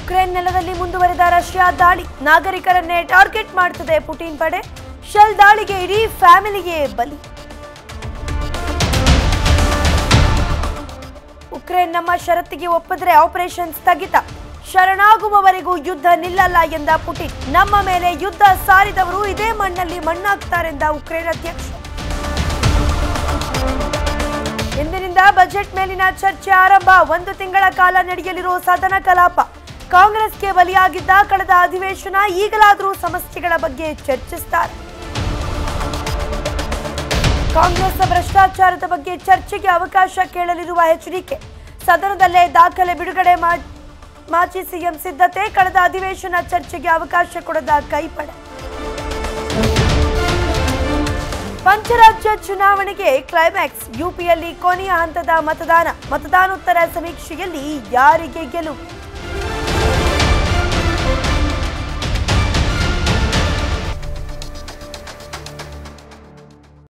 Ukraine ನೆಲದಲ್ಲಿ ಮುಂದುವರೆದ Russia ದಾಳಿ ನಾಗರಿಕರನ್ನೇ ಟಾರ್ಗೆಟ್ ಮಾಡ್ತದೆ ಪುಟಿನ್ ಪಡೆ ಶೆಲ್ ದಾಳಿಗೆ ಇಡೀ ಫ್ಯಾಮಿಲಿಗೆ ಬಲಿ ಉಕ್ರೇನ್ ನಮ್ಮ ಷರತ್ತಿಗೆ ಒಪ್ಪಿದ್ರೆ ಆಪರೇಷನ್ ಸ್ಥಗಿತ ಶರಣಾಗುವವರೆಗೂ ಯುದ್ಧ ನಿಲ್ಲಲ್ಲ ಎಂದ ಪುಟಿನ್ ನಮ್ಮ ಮೇಲೆ ಯುದ್ಧ ಸಾರಿದವರು ಇದೇ ಮಣ್ಣಲ್ಲಿ ಮಣ್ಣಾಗ್ತಾರೆಂದ ಉಕ್ರೇನ್ ಅಧ್ಯಕ್ಷ ಇಂದಿನಿಂದ ಬಜೆಟ್ ಮೇಲಿನ ಚರ್ಚೆ ಆರಂಭ ಒಂದು ತಿಂಗಳ ಕಾಲ ನಡೆಯಲಿರುವ ಸದನ ಕಲಾಪ ಕಾಂಗ್ರೆಸ್ಗೆ ಬಲಿಯಾಗಿದ್ದ ಕಳೆದ ಅಧಿವೇಶನ ಈಗಲಾದರೂ ಸಮಸ್ಯೆಗಳ ಬಗ್ಗೆ ಚರ್ಚಿಸುತ್ತಾರೆ ಕಾಂಗ್ರೆಸ್ ಭ್ರಷ್ಟಾಚಾರದ ಬಗ್ಗೆ ಚರ್ಚೆಗೆ ಅವಕಾಶ ಕೇಳಲಿರುವ ಎಚ್ಡಿಕೆ ಸದನದಲ್ಲೇ ದಾಖಲೆ ಬಿಡುಗಡೆ ಮಾ- ಮಾಜಿ ಸಿಎಂ ಸಿದ್ಧತೆ ಕಳೆದ ಅಧಿವೇಶನ ಚರ್ಚೆಗೆ ಅವಕಾಶ ಕೊಡದ ಕೈಪಡೆ ಪಂಚರಾಜ್ಯ ಚುನಾವಣೆಗೆ ಕ್ಲೈಮ್ಯಾಕ್ಸ್ ಯುಪಿಯಲ್ಲಿ ಕೊನೆಯ ಹಂತದ ಮತದಾನ ಮತದಾನೋತ್ತರ ಸಮೀಕ್ಷೆಯಲ್ಲಿ ಯಾರಿಗೆ ಗೆಲುವು